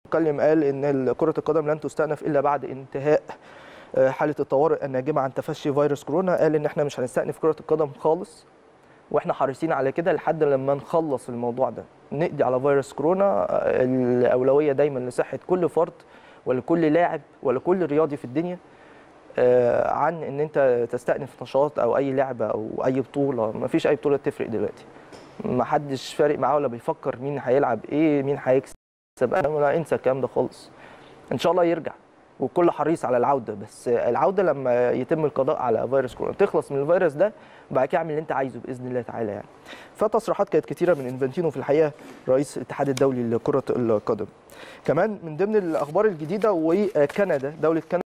اتكلم قال ان كره القدم لن تستأنف الا بعد انتهاء آه، حاله الطوارئ الناجمه عن تفشي فيروس كورونا قال ان احنا مش هنستأنف كره القدم خالص واحنا حريصين على كده لحد لما نخلص الموضوع ده نقضي على فيروس كورونا آه، الاولويه دايما لصحه كل فرد ولكل لاعب ولكل رياضي في الدنيا آه، عن ان انت تستأنف نشاط او اي لعبه او اي بطوله ما فيش اي بطوله تفرق دلوقتي ما حدش فارق معاه ولا بيفكر مين هيلعب ايه مين هيكسب انا لا انسى الكلام ده خالص ان شاء الله يرجع والكل حريص على العوده بس العوده لما يتم القضاء على فيروس كورونا تخلص من الفيروس ده بعد كده اعمل اللي انت عايزه باذن الله تعالى يعني فتصريحات كانت كتيره من انفانتينو في الحقيقه رئيس الاتحاد الدولي لكره القدم كمان من ضمن الاخبار الجديده وكندا دوله كندا